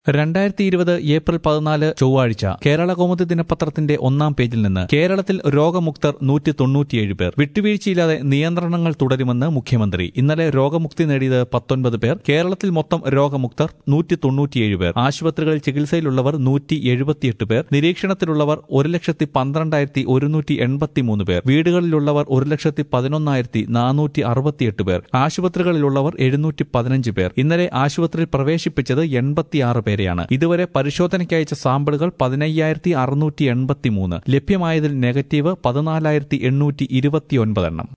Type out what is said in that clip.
രണ്ടായിരത്തി ഇരുപത് ഏപ്രിൽ പതിനാല് ചൊവ്വാഴ്ച കേരള കൗമുദി ദിനപത്രത്തിന്റെ ഒന്നാം പേജിൽ നിന്ന് കേരളത്തിൽ രോഗമുക്തർ നൂറ്റി തൊണ്ണൂറ്റിയേഴ് പേർ വിട്ടുവീഴ്ചയില്ലാതെ നിയന്ത്രണങ്ങൾ തുടരുമെന്ന് മുഖ്യമന്ത്രി ഇന്നലെ രോഗമുക്തി നേടിയത് പത്തൊൻപത് പേർ കേരളത്തിൽ മൊത്തം രോഗമുക്തർ നൂറ്റി തൊണ്ണൂറ്റിയേഴ് പേർ ആശുപത്രികളിൽ ചികിത്സയിലുള്ളവർ നൂറ്റി എഴുപത്തിയെട്ട് പേർ നിരീക്ഷണത്തിലുള്ളവർ ഒരു ലക്ഷത്തി പന്ത്രണ്ടായിരത്തി ഒരുന്നൂറ്റി എൺപത്തിമൂന്ന് പേർ വീടുകളിലുള്ളവർ ഒരു ലക്ഷത്തി പതിനൊന്നായിരത്തി നാനൂറ്റി അറുപത്തിയെട്ട് പേർ ആശുപത്രികളിലുള്ളവർ എഴുന്നൂറ്റി പതിനഞ്ച് പേർ ഇന്നലെ ആശുപത്രിയിൽ പ്രവേശിപ്പിച്ചത് എൺപത്തിയാറ് പേരെയാണ് ഇതുവരെ പരിശോധനയ്ക്ക് അയച്ച സാമ്പിളുകൾ പതിനയ്യായിരത്തി അറുന്നൂറ്റി എൺപത്തിമൂന്ന് ലഭ്യമായതിൽ നെഗറ്റീവ് പതിനാലായിരത്തി എണ്ണൂറ്റി ഇരുപത്തിയൊൻപതെണ്ണം